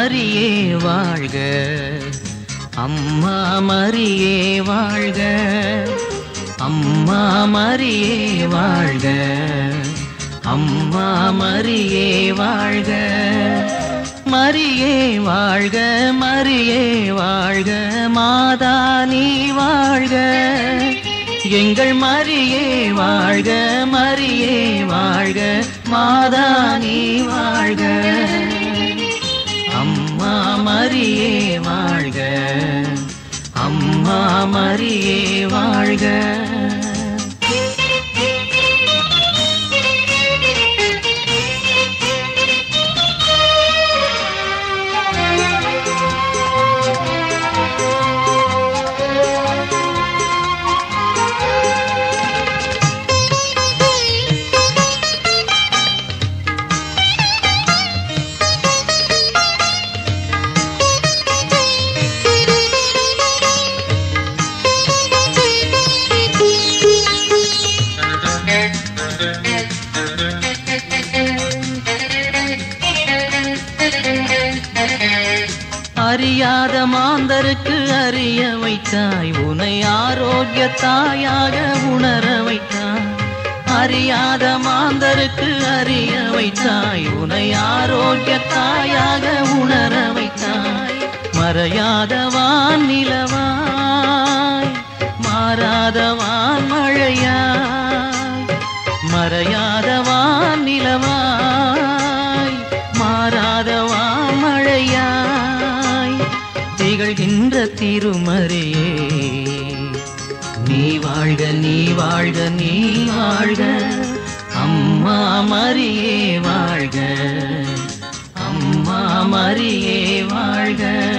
மரியே வாழ்க அம்மா மரியே வாழ்க அம்மா மரியே வாழ்க அம்மா மரியே வாழ்க மரியே வாழ்க மரியே வாழ்க மாதா நீ வாழ்க எங்கள் மரியே வாழ்க மரியே வாழ்க மாதா நீ வாழ்க அம்மா மரியே வாழ்க அம்மா மரியே வாழ்க அறியாத மாந்தருக்கு அறிய வைத்தாய் உனை ஆரோக்கிய தாயாக உணர வைத்தாய் அறியாத மாந்தருக்கு அறிய வைத்தாய் உனை ஆரோக்கிய தாயாக உணர வைத்தாய் மறையாதவான் நிலவாய் மாறாதவான் மழையாய் மறையாதவான் நிலவாய் மாறாதவான் மழையாய் திகழ்கின்ற திருமறையே நீ வாழ்க நீ வாழ்க நீ வாழ்க அம்மா மரியே வாழ்க அம்மா மரியே வாழ்க